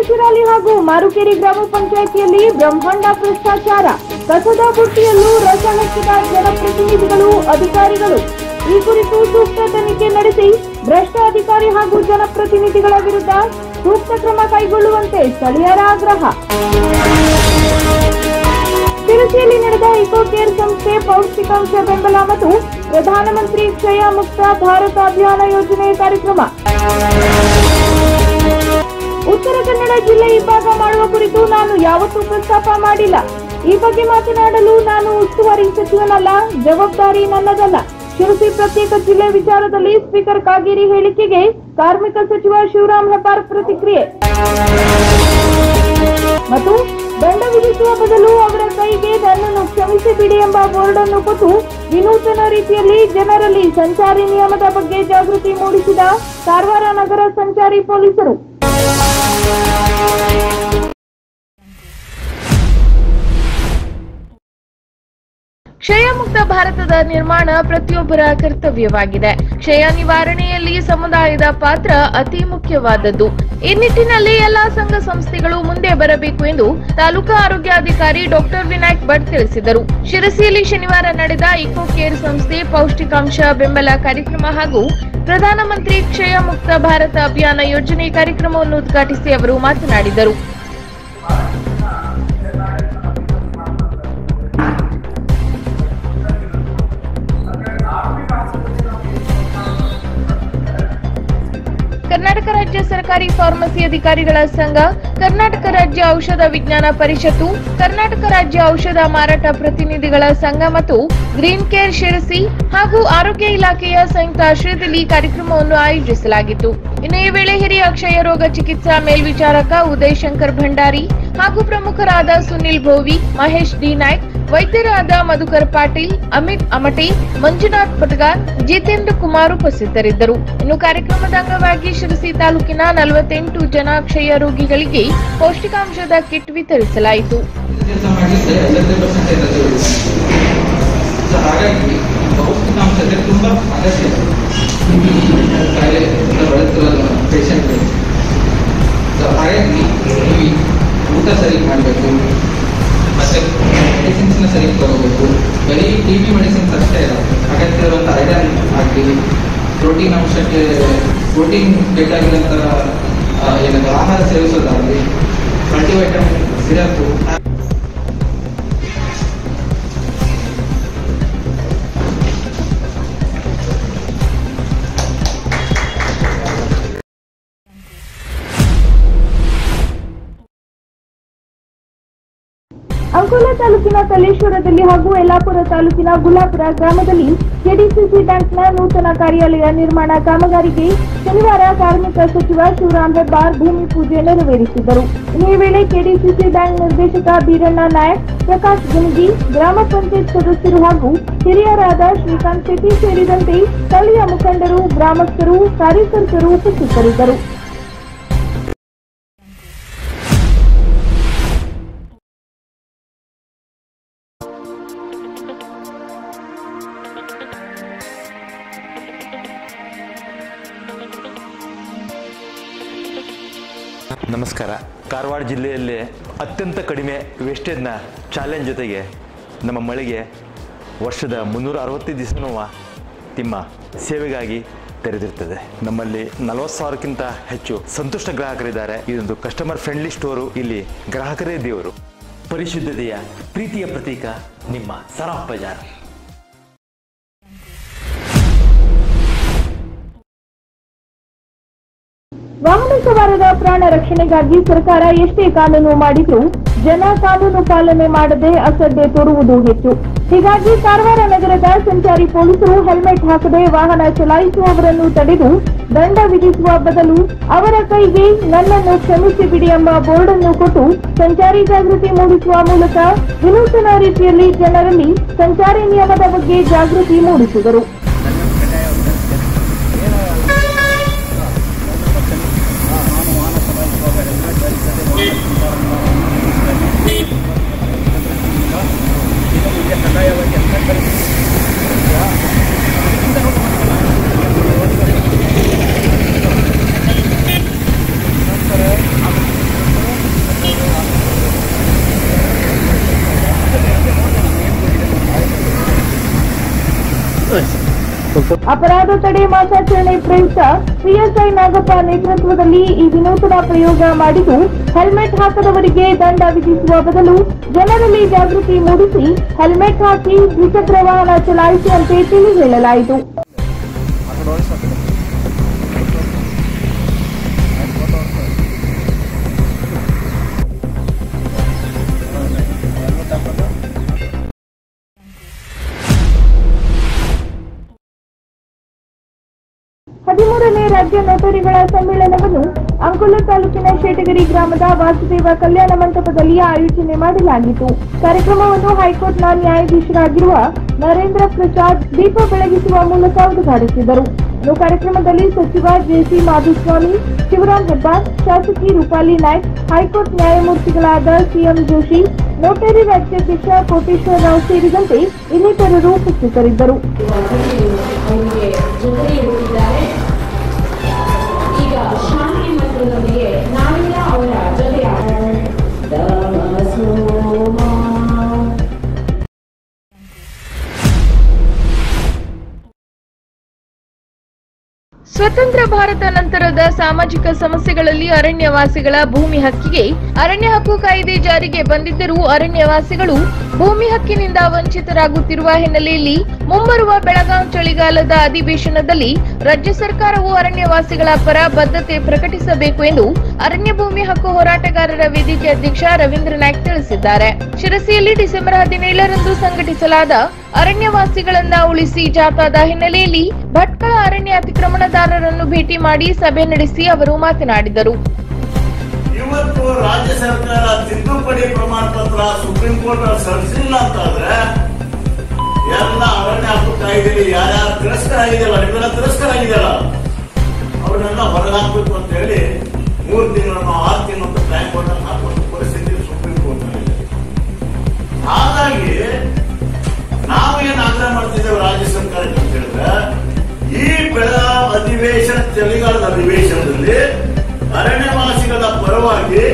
ಶಿರಾಲಿ ಹಾಗೂ ಮಾರುಕೇರಿ ಗ್ರಾಮ ಪಂಚಾಯಿತಿಯಲ್ಲಿ ಬ್ರಹ್ಮಾಂಡ ಭ್ರಷ್ಟಾಚಾರ ಕಸದ ಬುಟ್ಟಿಯಲ್ಲೂ ರಸ ಹಚ್ಚಿದ ಜನಪ್ರತಿನಿಧಿಗಳು ಅಧಿಕಾರಿಗಳು ಈ ಕುರಿತು ಸೂಕ್ತ ತನಿಖೆ ನಡೆಸಿ ಭ್ರಷ್ಟ ಅಧಿಕಾರಿ ಹಾಗೂ ಜನಪ್ರತಿನಿಧಿಗಳ ವಿರುದ್ಧ ಸೂಕ್ತ ಕ್ರಮ ಕೈಗೊಳ್ಳುವಂತೆ ಸ್ಥಳೀಯರ ಆಗ್ರಹ ತಿರುಚಿಯಲ್ಲಿ ನಡೆದ ಇಕೋ ಕೇರ್ ಸಂಸ್ಥೆ ಪೌಷ್ಟಿಕಾಂಶ ಬೆಂಬಲ ಮತ್ತು ಪ್ರಧಾನಮಂತ್ರಿ ಕ್ಷಯ ಮುಕ್ತ ಭಾರತ ಅಭಿಯಾನ ಯೋಜನೆ ಕಾರ್ಯಕ್ರಮ ಉತ್ತರ ಕನ್ನಡ ಜಿಲ್ಲೆ ಇಬ್ಬಾಗ ಮಾಡುವ ಕುರಿತು ನಾನು ಯಾವತ್ತೂ ಪ್ರಸ್ತಾಪ ಮಾಡಿಲ್ಲ ಈ ಬಗ್ಗೆ ಮಾತನಾಡಲು ನಾನು ಉಸ್ತುವಾರಿ ಸಚಿವನಲ್ಲ ಜವಾಬ್ದಾರಿ ನನ್ನದಲ್ಲ ಶಿರಸಿ ಪ್ರತ್ಯೇಕ ಜಿಲ್ಲೆ ವಿಚಾರದಲ್ಲಿ ಸ್ಪೀಕರ್ ಕಾಗೇರಿ ಹೇಳಿಕೆಗೆ ಕಾರ್ಮಿಕ ಸಚಿವ ಶಿವರಾಂ ಹೆಬ್ಬಾರ್ ಪ್ರತಿಕ್ರಿಯೆ ಮತ್ತು ದಂಡ ವಿಧಿಸುವ ಬದಲು ಅವರ ಕೈಗೆ ನನ್ನನ್ನು ಕ್ಷಮಿಸಿ ಬಿಡಿ ಎಂಬ ಬೋರ್ಡ್ ಅನ್ನು ಕೊಟ್ಟು ವಿನೂತನ ರೀತಿಯಲ್ಲಿ ಜನರಲ್ಲಿ ಸಂಚಾರಿ ನಿಯಮದ ಬಗ್ಗೆ ಜಾಗೃತಿ ಮೂಡಿಸಿದ ಕಾರವಾರ ನಗರ ಸಂಚಾರಿ ಪೊಲೀಸರು ಕ್ಷಯ ಮುಕ್ತ ಭಾರತದ ನಿರ್ಮಾಣ ಪ್ರತಿಯೊಬ್ಬರ ಕರ್ತವ್ಯವಾಗಿದೆ ಕ್ಷಯ ನಿವಾರಣೆಯಲ್ಲಿ ಸಮುದಾಯದ ಪಾತ್ರ ಅತಿ ಮುಖ್ಯವಾದದ್ದು ಈ ನಿಟ್ಟಿನಲ್ಲಿ ಎಲ್ಲಾ ಸಂಘ ಸಂಸ್ಥೆಗಳು ಮುಂದೆ ಬರಬೇಕು ಎಂದು ತಾಲೂಕಾ ಆರೋಗ್ಯಾಧಿಕಾರಿ ಡಾಕ್ಟರ್ ವಿನಾಯಕ್ ಭಟ್ ತಿಳಿಸಿದರು ಶಿರಸಿಯಲ್ಲಿ ಶನಿವಾರ ನಡೆದ ಇಕೋ ಕೇರ್ ಸಂಸ್ಥೆ ಪೌಷ್ಟಿಕಾಂಶ ಬೆಂಬಲ ಕಾರ್ಯಕ್ರಮ ಹಾಗೂ ಪ್ರಧಾನಮಂತ್ರಿ ಕ್ಷಯ ಮುಕ್ತ ಭಾರತ ಅಭಿಯಾನ ಯೋಜನೆ ಕಾರ್ಯಕ್ರಮವನ್ನು ಉದ್ಘಾಟಿಸಿ ಅವರು ಮಾತನಾಡಿದರು ಕರ್ನಾಟಕ ರಾಜ್ಯ ಸರ್ಕಾರಿ ಫಾರ್ಮಸಿ ಅಧಿಕಾರಿಗಳ ಸಂಘ ಕರ್ನಾಟಕ ರಾಜ್ಯ ಔಷಧ ವಿಜ್ಞಾನ ಪರಿಷತ್ತು ಕರ್ನಾಟಕ ರಾಜ್ಯ ಔಷಧ ಮಾರಾಟ ಪ್ರತಿನಿಧಿಗಳ ಸಂಘ ಮತ್ತು ಗ್ರೀನ್ ಕೇರ್ ಶಿರಸಿ ಹಾಗೂ ಆರೋಗ್ಯ ಇಲಾಖೆಯ ಸಂಯುಕ್ತ ಆಶ್ರಯದಲ್ಲಿ ಕಾರ್ಯಕ್ರಮವನ್ನು ಆಯೋಜಿಸಲಾಗಿತ್ತು ಇನ್ನು ಈ ವೇಳೆ ಹಿರಿಯ ಕ್ಷಯ ರೋಗ ಚಿಕಿತ್ಸಾ ಮೇಲ್ವಿಚಾರಕ ಉದಯ್ ಶಂಕರ್ ಭಂಡಾರಿ ಹಾಗೂ ಪ್ರಮುಖರಾದ ಸುನಿಲ್ ಭೋವಿ ಮಹೇಶ್ ಡಿ ನಾಯ್ಕ್ ವೈದ್ಯರಾದ ಮಧುಕರ್ ಪಾಟೀಲ್ ಅಮಿತ್ ಅಮಟೆ ಮಂಜುನಾಥ್ ಪಟ್ಗಾರ್ ಜಿತೇಂದ್ರ ಕುಮಾರ್ ಉಪಸ್ಥಿತರಿದ್ದರು ಇನ್ನು ಕಾರ್ಯಕ್ರಮದ ಅಂಗವಾಗಿ ಶಿರಸಿ ತಾಲೂಕಿನ ನಲವತ್ತೆಂಟು ಜನ ಕ್ಷಯ ರೋಗಿಗಳಿಗೆ ಪೌಷ್ಟಿಕಾಂಶದ ಕಿಟ್ ವಿತರಿಸಲಾಯಿತು ಕೆಲಸ ಮಾಡಲಿಕ್ಕೆ ಐವತ್ತೈದು ಪರ್ಸೆಂಟ್ ಇರೋದು ಸೊ ಹಾಗಾಗಿ ಪೌಷ್ಟಿಕಾಂಶತೆ ತುಂಬ ಅಗತ್ಯ ಈ ಕಾಯಿಲೆಯಿಂದ ಬಳಲ್ತಿರೋ ಪೇಷಂಟ್ಗಳು ಸೊ ಹಾಗಾಗಿ ನೀವು ಊಟ ಸರಿ ಮಾಡಬೇಕು ಮತ್ತು ಮೆಡಿಸಿನ್ಸ್ನ ಸರಿ ತಗೋಬೇಕು ಬರೀ ಟಿ ಬಿ ಮೆಡಿಸಿನ್ಸ್ ಅಷ್ಟೇ ಇಲ್ಲ ಅಗತ್ಯ ಇರುವಂಥ ಐರನ್ ಆಗಲಿ ಪ್ರೋಟೀನ್ ಅಂಶಕ್ಕೆ ಪ್ರೋಟೀನ್ ಬೇಕಾಗಿರೋಂಥ ಏನದು ಆಹಾರ ಸೇವಿಸೋದಾಗಲಿ ಮಲ್ಟಿವೈಟಮಿನ್ ಸಿರಪ್ಪು ಅಂಕೋಲಾ ತಾಲೂಕಿನ ಕಲೇಶ್ವರದಲ್ಲಿ ಹಾಗೂ ಯಲ್ಲಾಪುರ ತಾಲೂಕಿನ ಗುಲಾಪುರ ಗ್ರಾಮದಲ್ಲಿ ಕೆಡಿಸಿಸಿ ಬ್ಯಾಂಕ್ನ ನೂತನ ಕಾರ್ಯಾಲಯ ನಿರ್ಮಾಣ ಕಾಮಗಾರಿಗೆ ಶನಿವಾರ ಕಾರ್ಮಿಕ ಸಚಿವ ಶಿವರಾಂ ಹೆಬ್ಬಾರ್ ಭೂಮಿ ಪೂಜೆ ನೆರವೇರಿಸಿದರು ಇನ್ನು ಈ ವೇಳೆ ಕೆಡಿಸಿಸಿ ಬ್ಯಾಂಕ್ ನಿರ್ದೇಶಕ ಬೀರಣ್ಣ ನಾಯಕ್ ಪ್ರಕಾಶ್ ಗುಂಜಿ ಗ್ರಾಮ ಪಂಚಾಯತ್ ಸದಸ್ಯರು ಹಾಗೂ ಹಿರಿಯರಾದ ಶ್ರೀಕಾಂತ್ ಶೆಟ್ಟಿ ಸೇರಿದಂತೆ ಸ್ಥಳೀಯ ಮುಖಂಡರು ಗ್ರಾಮಸ್ಥರು ಕಾರ್ಯಕರ್ತರು ಉಪಸ್ಥಿತರಿದ್ದರು ನಮಸ್ಕಾರ ಕಾರವಾರ ಜಿಲ್ಲೆಯಲ್ಲಿ ಅತ್ಯಂತ ಕಡಿಮೆ ವೇಸ್ಟೇಜ್ನ ಚಾಲೆಂಜ್ ಜೊತೆಗೆ ನಮ್ಮ ಮಳೆಗೆ ವರ್ಷದ ಮುನ್ನೂರ ಅರವತ್ತೈದು ದಿವಸನೂ ನಿಮ್ಮ ಸೇವೆಗಾಗಿ ತೆರೆದಿರ್ತದೆ ನಮ್ಮಲ್ಲಿ ನಲವತ್ತು ಸಾವಿರಕ್ಕಿಂತ ಹೆಚ್ಚು ಸಂತುಷ್ಟ ಗ್ರಾಹಕರಿದ್ದಾರೆ ಇದೊಂದು ಕಸ್ಟಮರ್ ಫ್ರೆಂಡ್ಲಿ ಸ್ಟೋರು ಇಲ್ಲಿ ಗ್ರಾಹಕರೇ ದೇವರು ಪರಿಶುದ್ಧತೆಯ ಪ್ರೀತಿಯ ಪ್ರತೀಕ ನಿಮ್ಮ ಸರಾಫ್ ಬಜಾರ್ ವಾಹನ ಸವಾರರ ಪ್ರಾಣ ರಕ್ಷಣೆಗಾಗಿ ಸರ್ಕಾರ ಎಷ್ಟೇ ಕಾನೂನು ಮಾಡಿದ್ರೂ ಜನ ಕಾನೂನು ಪಾಲನೆ ಮಾಡದೆ ಅಸಡ್ಡೆ ತೋರುವುದು ಹೆಚ್ಚು ಹೀಗಾಗಿ ಕಾರವಾರ ನಗರದ ಸಂಚಾರಿ ಪೊಲೀಸರು ಹೆಲ್ಮೆಟ್ ಹಾಕದೆ ವಾಹನ ಚಲಾಯಿಸುವವರನ್ನು ತಡೆದು ದಂಡ ವಿಧಿಸುವ ಬದಲು ಅವರ ಕೈಗೆ ನನ್ನನ್ನು ಕ್ಷಮಿಸಿ ಬಿಡಿ ಎಂಬ ಬೋರ್ಡ್ ಅನ್ನು ಕೊಟ್ಟು ಸಂಚಾರಿ ಜಾಗೃತಿ ಮೂಡಿಸುವ ಮೂಲಕ ವಿನೂತನ ರೀತಿಯಲ್ಲಿ ಜನರಲ್ಲಿ ಸಂಚಾರಿ ನಿಯಮದ ಬಗ್ಗೆ ಜಾಗೃತಿ ಮೂಡಿಸಿದರು ಅಪರಾಧ ತಡೆ ಮಾಸಾಚರಣೆ ಪ್ರಯುಕ್ತ ಪಿಎಸ್ಐ ನಾಗಪ್ಪ ನೇತೃತ್ವದಲ್ಲಿ ಈ ವಿನೂತನ ಪ್ರಯೋಗ ಮಾಡಿದ್ದು ಹೆಲ್ಮೆಟ್ ಹಾಕದವರಿಗೆ ದಂಡ ವಿಧಿಸುವ ಬದಲು ಜನರಲ್ಲಿ ಜಾಗೃತಿ ಮೂಡಿಸಿ ಹೆಲ್ಮೆಟ್ ಹಾಕಿ ದ್ವಿಚಕ್ರ ವಾಹನ ಚಲಾಯಿಸುವಂತೆ ತಿಳಿ ಹೇಳಲಾಯಿತು ಹದಿಮೂರನೇ ರಾಜ್ಯ ನೋಟರಿಗಳ ಸಮ್ಮೇಳನವನ್ನು ಅಂಕೋಲ ತಾಲೂಕಿನ ಶೇಟಗಿರಿ ಗ್ರಾಮದ ವಾಸುದೇವ ಕಲ್ಯಾಣ ಮಂಟಪದಲ್ಲಿ ಆಯೋಜನೆ ಮಾಡಲಾಗಿತ್ತು ಕಾರ್ಯಕ್ರಮವನ್ನು ಹೈಕೋರ್ಟ್ನ ನ್ಯಾಯಾಧೀಶರಾಗಿರುವ ನರೇಂದ್ರ ಪ್ರಸಾದ್ ದೀಪ ಬೆಳಗಿಸುವ ಮೂಲಕ ಉದ್ಘಾಟಿಸಿದರು ಇನ್ನು ಕಾರ್ಯಕ್ರಮದಲ್ಲಿ ಸಚಿವ ಜೆಸಿ ಮಾಧುಸ್ವಾಮಿ ಶಿವರಾಂ ಹೆಬ್ಬಾರ್ ಶಾಸಕಿ ರೂಪಾಲಿ ನಾಯ್ಕ್ ಹೈಕೋರ್ಟ್ ನ್ಯಾಯಮೂರ್ತಿಗಳಾದ ಸಿಎಂ ಜೋಶಿ ನೋಟರಿ ರಾಜ್ಯಾಧ್ಯಕ್ಷ ಕೋಟೇಶ್ವರ ರಾವ್ ಸೇರಿದಂತೆ ಇನ್ನಿತರರು ಉಪಸ್ಥಿತರಿದ್ದರು ಅವರಿಗೆ ಜೊತೆ ಇರುತ್ತಿದ್ದಾರೆ ಈಗ ಶಾಂತಿ ಮಂತ್ರದೊಂದಿಗೆ ನಾವೆಲ್ಲ ಅವರ ಜೊತೆ ಸ್ವತಂತ್ರ ಭಾರತ ನಂತರದ ಸಾಮಾಜಿಕ ಸಮಸ್ಯೆಗಳಲ್ಲಿ ಅರಣ್ಯವಾಸಿಗಳ ಭೂಮಿ ಹಕ್ಕಿಗೆ ಅರಣ್ಯ ಹಕ್ಕು ಕಾಯ್ದೆ ಜಾರಿಗೆ ಬಂದಿದ್ದರೂ ಅರಣ್ಯವಾಸಿಗಳು ಭೂಮಿ ಹಕ್ಕಿನಿಂದ ವಂಚಿತರಾಗುತ್ತಿರುವ ಹಿನ್ನೆಲೆಯಲ್ಲಿ ಮುಂಬರುವ ಬೆಳಗಾವಿ ಚಳಿಗಾಲದ ಅಧಿವೇಶನದಲ್ಲಿ ರಾಜ್ಯ ಸರ್ಕಾರವು ಅರಣ್ಯವಾಸಿಗಳ ಪರ ಬದ್ಧತೆ ಪ್ರಕಟಿಸಬೇಕು ಎಂದು ಅರಣ್ಯ ಭೂಮಿ ಹಕ್ಕು ಹೋರಾಟಗಾರರ ವೇದಿಕೆ ಅಧ್ಯಕ್ಷ ರವೀಂದ್ರ ನಾಯ್ಕ್ ತಿಳಿಸಿದ್ದಾರೆ ಶಿರಸಿಯಲ್ಲಿ ಡಿಸೆಂಬರ್ ಹದಿನೇಳರಂದು ಸಂಘಟಿಸಲಾದ ಅರಣ್ಯವಾಸಿಗಳನ್ನ ಉಳಿಸಿ ಜಾಥಾದ ಹಿನ್ನೆಲೆಯಲ್ಲಿ ಭಟ್ಕಳ ಅರಣ್ಯ ಅತಿಕ್ರಮಣದಾರರನ್ನು ಭೇಟಿ ಮಾಡಿ ಸಭೆ ನಡೆಸಿ ಅವರು ಮಾತನಾಡಿದರು ಇವತ್ತು ರಾಜ್ಯ ಸರ್ಕಾರ ತಿದ್ದುಪಡಿ ಪ್ರಮಾಣ ಪತ್ರ ಸುಪ್ರೀಂ ಕೋರ್ಟ್ ಅಲ್ಲಿ ಸಲ್ಲಿಸಲಿಲ್ಲ ಅಂತಾದ್ರೆ ಎಲ್ಲ ಅರಣ್ಯ ಹಕ್ಕು ಕಾಯ್ದೆ ಯಾರ್ಯಾರು ತಿರಸ್ಕಾರ ಆಗಿದೆಯಲ್ಲ ನಿಮ್ಮೆಲ್ಲ ತಿರಸ್ಕಾರ ಆಗಿದೆಯಲ್ಲ ಅವನ್ನೆಲ್ಲ ಹೊರಗಾಕ್ಬೇಕು ಅಂತ ಹೇಳಿ ಮೂರು ತಿಂಗಳನ್ನು ಆರು ತಿಂಗಳು ಅಂತ ಟೈಮ್ ಕೊಟ್ಟು ಹಾಕುವಂತ ಪರಿಸ್ಥಿತಿ ಸುಪ್ರೀಂ ಕೋರ್ಟ್ ನಲ್ಲಿ ಹಾಗಾಗಿ ನಾವು ಏನ್ ಆಗ್ರಹ ಮಾಡ್ತಿದ್ದೇವೆ ರಾಜ್ಯ ಸರ್ಕಾರಕ್ಕೆ ಅಂತ ಹೇಳಿದ್ರೆ ಈ ಬೆಳಗಾವಿ ಅಧಿವೇಶನ ಚಳಿಗಾಲದ ಅಧಿವೇಶನದಲ್ಲಿ ಅರಣ್ಯವಾಸಿಗಳ ಪರವಾಗಿ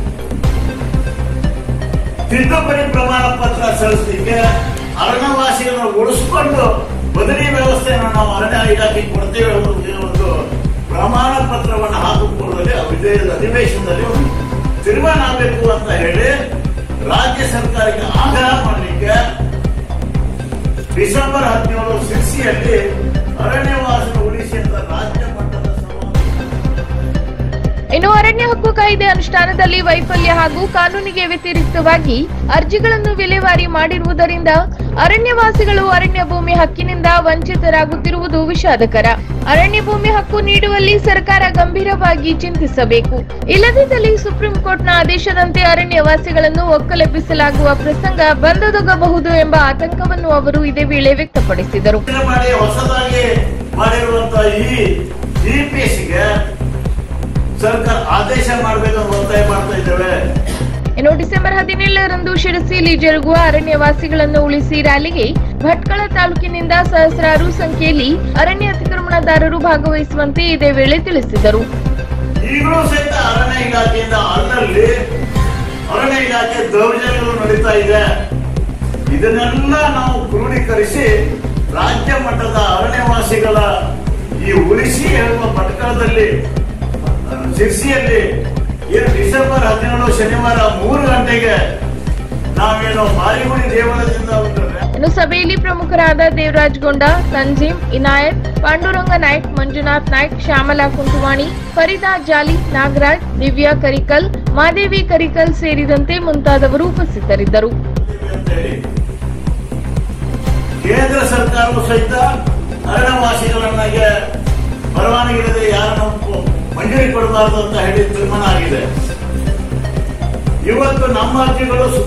ತಿದ್ದುಪಡಿ ಪ್ರಮಾಣ ಪತ್ರ ಸಲ್ಲಿಸಲಿಕ್ಕೆ ಅರಣ್ಯವಾಸಿಗಳನ್ನು ಉಳಿಸಿಕೊಂಡು ಬದಲಿ ವ್ಯವಸ್ಥೆಯನ್ನು ನಾವು ಅರಣ್ಯ ಇಲಾಖೆಗೆ ಕೊಡ್ತೇವೆ ಅನ್ನೋದು ಒಂದು ಪ್ರಮಾಣ ಪತ್ರವನ್ನು ಹಾಕಿಕೊಳ್ಳದೆ ವಿಜಯದ ಅಧಿವೇಶನದಲ್ಲಿ ಒಂದು ತೀರ್ಮಾನ ಆಗಬೇಕು ಅಂತ ಹೇಳಿ ರಾಜ್ಯ ಸರ್ಕಾರಕ್ಕೆ ಆಗ್ರಹ ಮಾಡಲಿಕ್ಕೆ ಡಿಸೆಂಬರ್ ಹದಿನೇಳು ಸಿರ್ಸಿಯಲ್ಲಿ ಅರಣ್ಯವಾಸನ ಉಳಿಸಿ ಅಂತ ರಾಜ್ಯ ಮಟ್ಟದ ಸಮಾವೇಶ ಇನ್ನು ಅರಣ್ಯ ಹಕ್ಕು ಕಾಯ್ದೆ ಅನುಷ್ಠಾನದಲ್ಲಿ ವೈಫಲ್ಯ ಹಾಗೂ ಕಾನೂನಿಗೆ ವ್ಯತಿರಿಕ್ತವಾಗಿ ಅರ್ಜಿಗಳನ್ನು ವಿಲೇವಾರಿ ಮಾಡಿರುವುದರಿಂದ ಅರಣ್ಯವಾಸಿಗಳು ಅರಣ್ಯ ಭೂಮಿ ಹಕ್ಕಿನಿಂದ ವಂಚಿತರಾಗುತ್ತಿರುವುದು ವಿಷಾದಕರ ಅರಣ್ಯ ಭೂಮಿ ಹಕ್ಕು ನೀಡುವಲ್ಲಿ ಸರ್ಕಾರ ಗಂಭೀರವಾಗಿ ಚಿಂತಿಸಬೇಕು ಇಲ್ಲದಿದ್ದಲ್ಲಿ ಸುಪ್ರೀಂ ಕೋರ್ಟ್ನ ಆದೇಶದಂತೆ ಅರಣ್ಯವಾಸಿಗಳನ್ನು ಒಕ್ಕಲೆಬ್ಬಿಸಲಾಗುವ ಪ್ರಸಂಗ ಬಂದೊದಗಬಹುದು ಎಂಬ ಆತಂಕವನ್ನು ಅವರು ಇದೇ ವೇಳೆ ವ್ಯಕ್ತಪಡಿಸಿದರು ಯೋಚನೆ ಮಾಡಿ ಹೊಸದಾಗಿ ಮಾಡಿರುವಂತಹ ಈ ಜಿಪಿಎಸ್ಗೆ ಸರ್ಕಾರ ಆದೇಶ ಮಾಡಬೇಕಂತ ಒತ್ತಾಯ ಮಾಡ್ತಾ ಇದ್ದೇವೆ ಇನ್ನು ಡಿಸೆಂಬರ್ ಹದಿನೇಳರಂದು ಶಿರಸಿಯಲ್ಲಿ ಜರುಗುವ ಅರಣ್ಯವಾಸಿಗಳನ್ನು ಉಳಿಸಿ ರ್ಯಾಲಿಗೆ ಭಟ್ಕಳ ತಾಲೂಕಿನಿಂದ ಸಹಸ್ರಾರು ಸಂಖ್ಯೆಯಲ್ಲಿ ಅರಣ್ಯ ಅತಿಕ್ರಮಣದಾರರು ಭಾಗವಹಿಸುವಂತೆ ಇದೇ ವೇಳೆ ತಿಳಿಸಿದರು ಈಗಲೂ ಸಹಿತ ಅರಣ್ಯ ಇಲಾಖೆಯಿಂದ ಅಲ್ಲಲ್ಲಿ ಅರಣ್ಯ ಇಲಾಖೆ ದೌರ್ಜನ್ಯಗಳು ನಡೀತಾ ಇದೆ ಇದನ್ನೆಲ್ಲ ನಾವು ಕ್ರೋಢೀಕರಿಸಿ ರಾಜ್ಯ ಮಟ್ಟದ ಅರಣ್ಯವಾಸಿಗಳ ಈ ಉಳಿಸಿ ಹೇಳುವ ಭಟ್ಕಳದಲ್ಲಿ ಆ, ಶಿರ್ಸಿಯಲ್ಲಿ ಏನು ಡಿಸೆಂಬರ್ ಹದಿನೇಳು ಶನಿವಾರ ಮೂರು ಗಂಟೆಗೆ ನಾವೇನು ಮಾರಿಗುಡಿ ದೇವಳದಿಂದ ಒಂದು ರ್ಯಾ- ಇನ್ನು ಸಭೆಯಲ್ಲಿ ಪ್ರಮುಖರಾದ ದೇವರಾಜ್ ಗೊಂಡ ತಂಜೀಂ ಇನಾಯತ್ ಪಾಂಡುರಂಗ ನಾಯ್ಕ್ ಮಂಜುನಾಥ್ ನಾಯ್ಕ್ ಶ್ಯಾಮಲಾ ಕುಂಟುವಾಣಿ ಫರೀದಾ ಜಾಲಿ ನಾಗರಾಜ್ ದಿವ್ಯಾ ಕರಿಕಲ್ ಮಾದೇವಿ ಕರಿಕಲ್ ಸೇರಿದಂತೆ ಮುಂತಾದವರು ಉಪಸ್ಥಿತರಿದ್ದರು ಅಂತ ಹೇಳಿ ಕೇಂದ್ರ ಸರ್ಕಾರವು ಸಹಿತ ಅರಣ್ಯವಾಸಿಗಳನ್ನಾಗೆ ಪರವಾನಗಿ ಇಲ್ಲದೆ ಯಾರನ್ನು ಮಂಜೂರಿ ಕೊಡಬಾರದು ಅಂತ ಹೇಳಿ ತೀರ್ಮಾನ ಆಗಿದೆ ಇವತ್ತು ನಮ್ಮ ಅರ್ಜಿಗಳು